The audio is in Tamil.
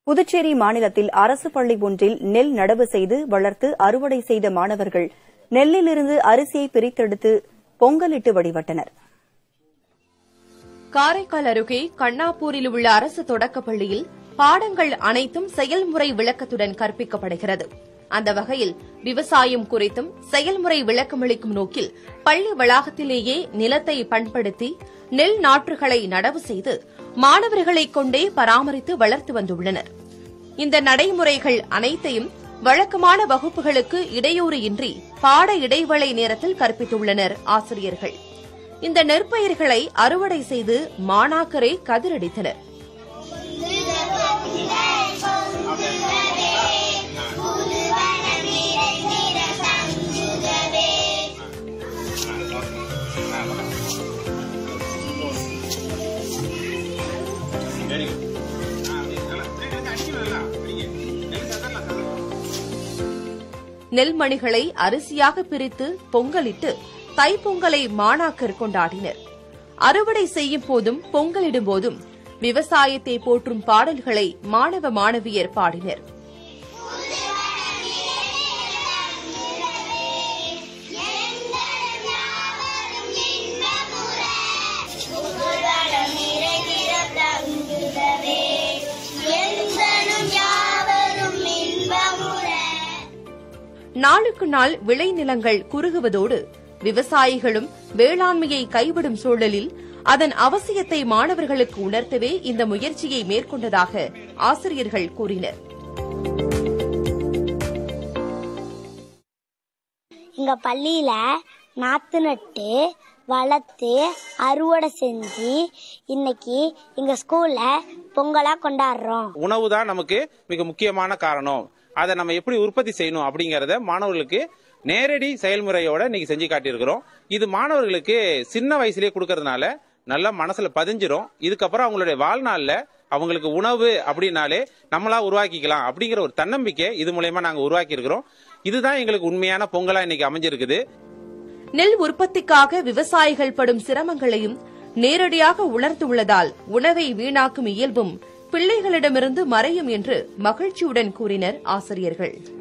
புதுச்சேரி மாநிலத்தில் அரசு பள்ளி ஒன்றில் நெல் நடவு செய்து வளர்த்து அறுவடை செய்த மாணவர்கள் நெல்லிலிருந்து அரிசியை பிரித்தெடுத்து பொங்கலிட்டு வழிபட்டனர் காரைக்கால் அருகே கண்ணாப்பூரில் உள்ள அரசு தொடக்கப் பள்ளியில் பாடங்கள் அனைத்தும் செயல்முறை விளக்கத்துடன் கற்பிக்கப்படுகிறது அந்த வகையில் விவசாயம் குறித்தும் செயல்முறை விளக்கமளிக்கும் நோக்கில் பள்ளி வளாகத்திலேயே நிலத்தை பண்படுத்தி நெல் நாற்றுகளை நடவு செய்து மாணவர்களைக் கொண்டே பராமரித்து வளர்த்து வந்துள்ளனர் இந்த நடைமுறைகள் அனைத்தையும் வழக்கமான வகுப்புகளுக்கு இடையூறு இன்றி பாட இடைவேளை நேரத்தில் கற்பித்துள்ளனர் ஆசிரியர்கள் இந்த நெற்பயிர்களை அறுவடை செய்து மாணாக்கரை கதிரடித்தனர் நெல்மணிகளை அரிசியாக பிரித்து பொங்கலிட்டு தைப்பொங்கலை மாணாக்கர் கொண்டாடினர் அறுவடை செய்யும் போதும் பொங்கலிடும் போதும் விவசாயத்தை போற்றும் பாடல்களை மாணவ மாணவியர் பாடினர் நாளுக்கு நாள் விளைநிலங்கள் குறுகுவதோடு விவசாயிகளும் வேளாண்மையை கைவிடும் சூழலில் அதன் அவசியத்தை மாணவர்களுக்கு உணர்த்தவே இந்த முயற்சியை மேற்கொண்டதாக ஆசிரியர்கள் கூறினர் எங்க பள்ளியில நாத்து நட்டு வளர்த்து அறுவடை செஞ்சு இன்னைக்கு எங்க ஸ்கூல்ல பொங்கலா கொண்டாடுறோம் உணவு தான் நமக்கு மிக முக்கியமான காரணம் அதை நம்ம எப்படி உற்பத்தி செய்யணும் அப்படிங்கறத மாணவர்களுக்கு நேரடி செயல்முறையோட இன்னைக்கு செஞ்சு காட்டியிருக்கிறோம் இது மாணவர்களுக்கு சின்ன வயசுலயே கொடுக்கறதுனால நல்லா மனசுல பதிஞ்சிரும் இதுக்கப்புறம் அவங்களுடைய வாழ்நாள்ல அவங்களுக்கு உணவு அப்படின்னாலே நம்மளா உருவாக்கிக்கலாம் அப்படிங்கிற ஒரு தன்னம்பிக்கை இது மூலயமா நாங்க உருவாக்கி இருக்கிறோம் இதுதான் எங்களுக்கு உண்மையான பொங்கலா இன்னைக்கு அமைஞ்சிருக்குது நெல் உற்பத்திக்காக விவசாயிகள் படும் சிரமங்களையும் நேரடியாக உணர்ந்துள்ளதால் உணவை வீணாக்கும் இயல்பும் பிள்ளைகளிடமிருந்து மறையும் என்று மகிழ்ச்சியுடன் கூறினர் ஆசிரியர்கள்